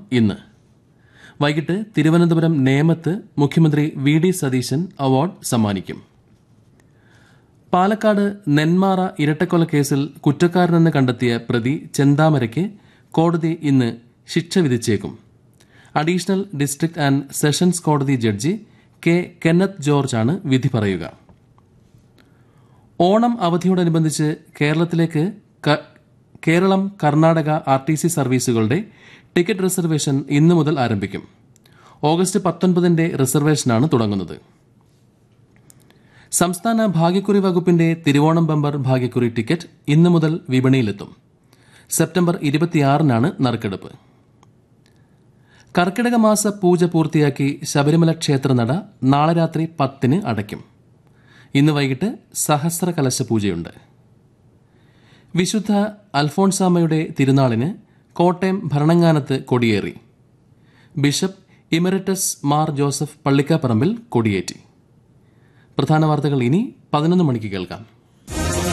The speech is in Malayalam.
ഇന്ന് വൈകിട്ട് തിരുവനന്തപുരം നേമത്ത് മുഖ്യമന്ത്രി വി ഡി സതീശൻ അവാർഡ് സമ്മാനിക്കും പാലക്കാട് നെന്മാറ ഇരട്ടക്കൊലക്കേസിൽ കുറ്റക്കാരനെന്ന് കണ്ടെത്തിയ പ്രതി ചെന്താമരയ്ക്ക് കോടതി ഇന്ന് ശിക്ഷ വിധിച്ചേക്കും അഡീഷണൽ ഡിസ്ട്രിക്ട് ആൻഡ് സെഷൻസ് കോടതി ജഡ്ജി കെ കെന്നത്ത് ജോർജാണ് വിധി പറയുക ഓണം അവധിയോടനുബന്ധിച്ച് കേരളത്തിലേക്ക് ക- Keralam Karnataka R T C സർവീസുകളുടെ ടിക്കറ്റ് റിസർവേഷൻ ഇന്നു മുതൽ ആരംഭിക്കും ഓഗസ്റ്റ് പത്തൊൻപതിന്റെ റിസർവേഷനാണ് തുടങ്ങുന്നത് സംസ്ഥാന ഭാഗ്യക്കുറി വകുപ്പിന്റെ തിരുവോണം ബമ്പർ ഭാഗ്യക്കുറി ടിക്കറ്റ് ഇന്നു മുതൽ വിപണിയിലെത്തും സെപ്റ്റംബർ ഇരുപത്തിയാറിനാണ് നറുക്കെടുപ്പ് കർക്കിടക മാസ പൂജ പൂർത്തിയാക്കി ശബരിമല ക്ഷേത്രനട നാളെ രാത്രി പത്തിന് അടയ്ക്കും ഇന്ന് വൈകിട്ട് സഹസ്ര കലശ പൂജയുണ്ട് വിശുദ്ധ അൽഫോൺസാമയുടെ തിരുനാളിന് കോട്ടയം ഭരണങ്ങാനത്ത് കൊടിയേറി ബിഷപ്പ് ഇമറിറ്റസ് മാർ ജോസഫ് പള്ളിക്കാപ്പറമ്പിൽ കൊടിയേറ്റി പ്രധാന വാർത്തകൾ ഇനി പതിനൊന്ന് മണിക്ക് കേൾക്കാം